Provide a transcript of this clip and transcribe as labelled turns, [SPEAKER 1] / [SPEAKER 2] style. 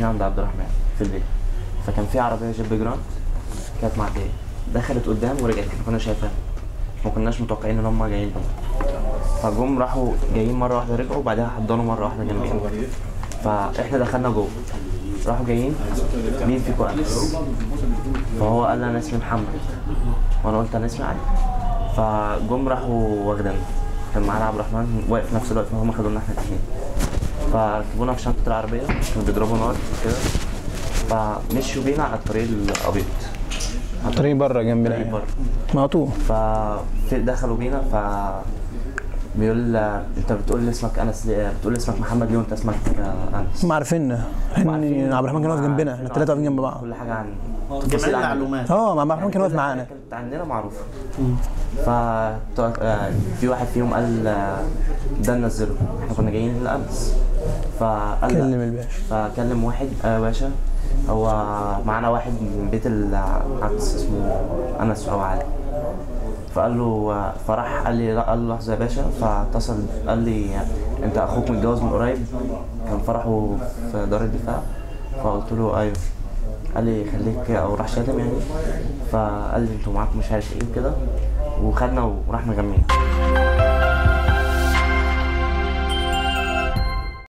[SPEAKER 1] رايحين عند عبد الرحمن في البيت فكان في عربيه جيب جراند كانت معديه دخلت قدام ورجعت ما كناش شايفاها ما كناش متوقعين ان هم جايين فجم راحوا جايين مره واحده رجعوا وبعدها حضنوا مره واحده جنبينا فاحنا دخلنا جوه راحوا جايين مين فيكم انس فهو قال لي انا اسمي محمد وانا قلت انا اسمي علي فجم راحوا واخديننا كان معانا عبد الرحمن واقف في نفس الوقت فهم خدونا احنا الاثنين فركبونا في شنطه العربيه كانوا بيضربوا نار كده فمشوا بينا على الطريق الابيض على
[SPEAKER 2] طريق بره جنبنا
[SPEAKER 1] الطريق
[SPEAKER 2] يعني.
[SPEAKER 1] بره
[SPEAKER 2] مقطوع
[SPEAKER 1] فدخلوا بينا ف بيقول انت بتقول لي اسمك انس ليه بتقول لي اسمك محمد ليه وانت اسمك آه، انس
[SPEAKER 2] هم عارفيننا احنا
[SPEAKER 1] عارفين
[SPEAKER 2] عبد الرحمن كان واقف جنبنا احنا
[SPEAKER 1] عارفين
[SPEAKER 2] الثلاثه واقفين جنب بعض
[SPEAKER 1] كل حاجه عن
[SPEAKER 3] جميع
[SPEAKER 1] تفاصيل عننا.
[SPEAKER 3] المعلومات
[SPEAKER 2] اه مع عبد الرحمن كان واقف
[SPEAKER 1] كل حاجة
[SPEAKER 2] معانا
[SPEAKER 1] كانت عندنا معروفه ف في واحد فيهم قال آه، ده ننزله احنا كنا جايين الامس فقال لا.
[SPEAKER 2] كلم الباشا
[SPEAKER 1] فكلم واحد آه باشا هو معانا واحد من بيت العكس اسمه انس او علي فقال له فراح قال لي لا قال له لحظه يا باشا فاتصل قال لي انت اخوك متجوز من قريب كان فرحه في دار الدفاع فقلت له ايوه قال لي خليك او راح شاتم يعني فقال لي انتوا معاكم مش عارف ايه وكده وخدنا ورحنا غمينا